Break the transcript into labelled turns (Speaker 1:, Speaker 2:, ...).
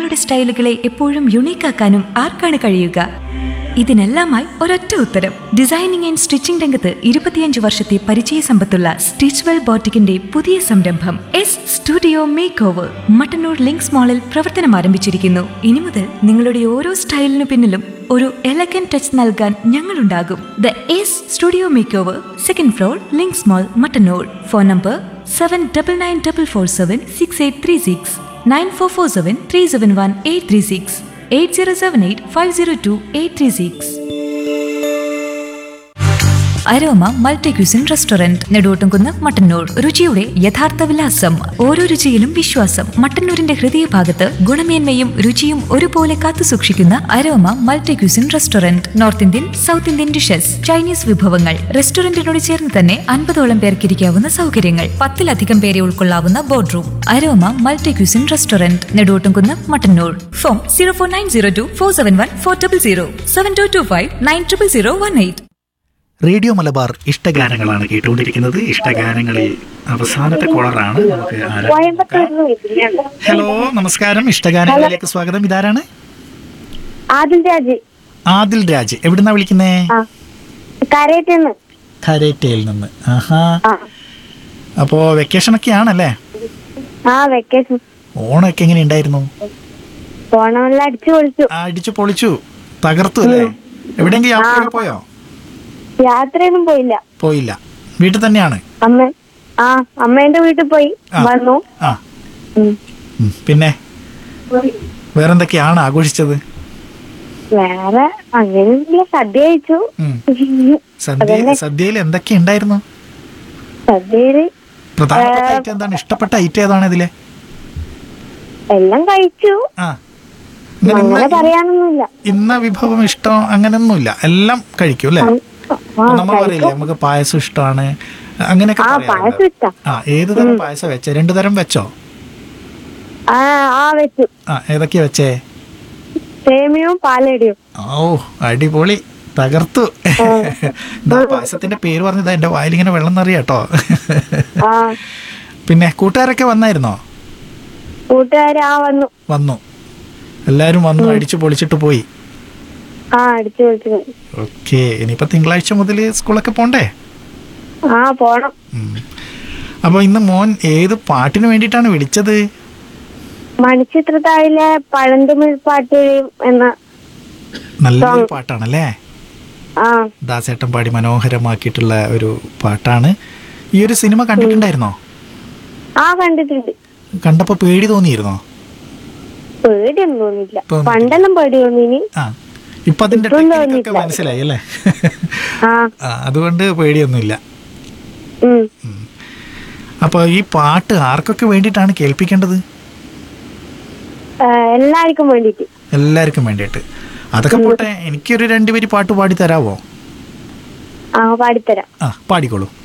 Speaker 1: നിങ്ങളുടെ സ്റ്റൈലുകളെ എപ്പോഴും യുണീക്കാക്കാനും ആർക്കാണ് കഴിയുക ഇതിനെല്ലാമായി ഒരൊറ്റ ഉത്തരം ഡിസൈനിങ് ആൻഡ് സ്റ്റിച്ചിംഗ് രംഗത്ത് ഇരുപത്തിയഞ്ച് വർഷത്തെ പരിചയ സമ്പത്തുള്ള സ്റ്റിച്ച്വെൽ ബോട്ടിക്കിന്റെ പുതിയ സംരംഭം S studio make over Mattannur Links മാളിൽ പ്രവർത്തനം ആരംഭിച്ചിരിക്കുന്നു ഇനി മുതൽ നിങ്ങളുടെ ഓരോ സ്റ്റൈലിനു പിന്നിലും ഒരു എലഗൻ ടച്ച് നൽകാൻ ഞങ്ങളുണ്ടാകും the S studio make over second floor Links mall Mattannur phone number seven double nine double four seven six eight three six nine four four seven three seven one eight three six eight zero seven eight five zero two eight three six Aroma multi cuisine restaurant Neduvottumkunnu Mattannur രുചിയുടെ യഥാർത്ഥ വിലാസം ഓരോ രുചിയിലും വിശ്വാസം മട്ടന്നൂരിന്റെ ഹൃദയഭാഗത്ത് ഗുണമേന്മയും രുചിയും ഒരുപോലെ കാത്തു സൂക്ഷിക്കുന്ന Aroma multi cuisine restaurant north Indian south Indian dishes Chinese വിഭവങ്ങൾ റെസ്റ്റോറന്റിനോട് ചേർന്ന് തന്നെ അൻപതോളം പേർക്ക് ഇരിക്കാവുന്ന സൗകര്യങ്ങൾ പത്തിലധികം പേരെ ഉൾക്കൊള്ളാവുന്ന board room Aroma multi cuisine restaurant Neduvottumkunnu Mattannur phone zero four nine zero two four seven one four double zero seven two two five nine triple zero one eight
Speaker 2: radio Malabar ഇഷ്ടഗാനങ്ങളാണ് കേട്ടുകൊണ്ടിരിക്കുന്നത് ഇഷ്ടഗാനങ്ങളിൽ അവസാനത്തെ കോളറാണ് നമുക്ക് ആരാ നോക്കാം.
Speaker 3: കോയമ്പത്തൂരിൽ വിളിക്കുന്നതാണ്
Speaker 2: ഹലോ നമസ്കാരം ഇഷ്ടഗാനങ്ങളിലേക്ക് സ്വാഗതം ഇതാരാണ്
Speaker 3: ആദിൽ രാജ്
Speaker 2: ആദിൽ രാജ് എവിടുന്നാ വിളിക്കുന്നേ
Speaker 3: ആ കരയറ്റെന്ന്
Speaker 2: കരേറ്റയിൽ നിന്ന് ആഹാ
Speaker 3: ആ
Speaker 2: അപ്പോ വെക്കേഷൻ ഒക്കെ ആണല്ലേ
Speaker 3: ആ വെക്കേഷൻ
Speaker 2: ഓണമൊക്കെ എങ്ങനെ ഉണ്ടായിരുന്നു
Speaker 3: പോണമെല്ലാം അടിച്ചു പൊളിച്ചു
Speaker 2: ആ, അടിച്ചു പൊളിച്ചു തകർത്തു അല്ലേ എവിടെയെങ്കിലും യാത്ര പോയോ
Speaker 3: യാത്രയൊന്നും പോയില്ല
Speaker 2: പോയില്ല വീട്ടിൽ തന്നെയാണ്
Speaker 3: അമ്മ ആ അമ്മേന്റെ വീട്ടിൽ പോയി
Speaker 2: ആ.
Speaker 3: വന്നു
Speaker 2: ആ
Speaker 3: ഉം.
Speaker 2: ഉം. പിന്നെ വേറെന്തൊക്കെയാണ് ആഘോഷിച്ചത്
Speaker 3: വേറെ അങ്ങനെയൊന്നുമില്ല സദ്യ കഴിച്ചു
Speaker 2: ഉം. സദ്യ സദ്യയിൽ എന്തൊക്കെ ഉണ്ടായിരുന്നു
Speaker 3: സദ്യയില്
Speaker 2: പ്രധാനപ്പെട്ട ഐറ്റം എന്താണ് ഇഷ്ടപ്പെട്ട ഐറ്റം ഏതാണ് ഇതിലെ
Speaker 3: എല്ലാം കഴിച്ചു
Speaker 2: ആ അങ്ങനെ
Speaker 3: അങ്ങനെ
Speaker 2: ഇന്ന-
Speaker 3: പറയാനൊന്നുമില്ല
Speaker 2: ഇന്ന വിഭവം ഇഷ്ടം അങ്ങനെയൊന്നുമില്ല എല്ലാം കഴിക്കും അല്ലേ
Speaker 3: ആ
Speaker 2: നമ്മൾ പറയില്ലേ നമുക്ക് പായസം ഇഷ്ടമാണ് അങ്ങനെയൊക്കെ
Speaker 3: ആ
Speaker 2: പറയാറുണ്ട്.
Speaker 3: പായസം ഇഷ്ടം
Speaker 2: ആ ഏത് തരം പായസം വെച്ചേ രണ്ടു തരം വെച്ചോ
Speaker 3: ആ ആ വെച്ചു
Speaker 2: ആ ഏതൊക്കെയാ വെച്ചേ
Speaker 3: സേമിയവും പാലടിയും
Speaker 2: ഓ അടിപൊളി തകർത്തു ഇതാ പായസത്തിന്റെ പേര് പറഞ്ഞതാ എന്റെ വായിലിങ്ങനെ വെള്ളം നിറയാട്ടോ
Speaker 3: ആ
Speaker 2: പിന്നെ കൂട്ടുകാരൊക്കെ വന്നായിരുന്നോ
Speaker 3: കൂട്ടുകാര് ആ വന്നു
Speaker 2: വന്നു എല്ലാരും വന്നു അടിച്ചു പൊളിച്ചിട്ട് പോയി
Speaker 3: ആ അടിച്ചു പൊളിച്ചു പോയി.
Speaker 2: ഓക്കെ ഇനിയിപ്പോ തിങ്കളാഴ്ച മുതൽ സ്കൂളൊക്കെ പോണ്ടേ
Speaker 3: ആ പോണം
Speaker 2: ഉം. അപ്പൊ ഇന്ന് മോൻ ഏത് പാട്ടിന് വേണ്ടിയിട്ടാണ് വിളിച്ചത്
Speaker 3: മണിച്ചിത്രത്താഴിലെ പഴന്തുമിഴ് പാട്ടുകയും എന്ന
Speaker 2: നല്ലൊരു പാട്ടാണല്ലേ
Speaker 3: ആ
Speaker 2: ദാസേട്ടൻ പാടി മനോഹരമാക്കിയിട്ടുള്ള ഒരു പാട്ടാണ് ഈ ഒരു സിനിമ കണ്ടിട്ടുണ്ടായിരുന്നോ
Speaker 3: ആ കണ്ടിട്ടുണ്ട്
Speaker 2: കണ്ടപ്പോ പേടി തോന്നിയിരുന്നോ
Speaker 3: പേടിയൊന്നും തോന്നില്ല
Speaker 2: തോന്നിയില്ല.
Speaker 3: പണ്ടെല്ലാം പേടി തോന്നിനി
Speaker 2: ആ ഇപ്പൊ അതിന്റെ
Speaker 3: ഇപ്പം
Speaker 2: ടെക്നിക്കൊക്കെ
Speaker 3: തോന്നിയിട്ടില്ല.
Speaker 2: മനസ്സിലായി അല്ലേ
Speaker 3: ആ
Speaker 2: ആ, അതുകൊണ്ട് പേടിയൊന്നുമില്ല
Speaker 3: ഉം
Speaker 2: അപ്പൊ ഈ പാട്ട് ആർക്കൊക്കെ വേണ്ടിയിട്ടാണ് കേൾപ്പിക്കേണ്ടത്
Speaker 3: ആ, എല്ലാവർക്കും വേണ്ടിട്ട്
Speaker 2: എല്ലാവർക്കും വേണ്ടിയിട്ട് അതൊക്കെ പോട്ടെ എനിക്കൊരു രണ്ടുപേര് പാട്ട് പാടി തരാവോ
Speaker 3: ആ പാടിത്തരാം
Speaker 2: ആ പാടിക്കോളൂ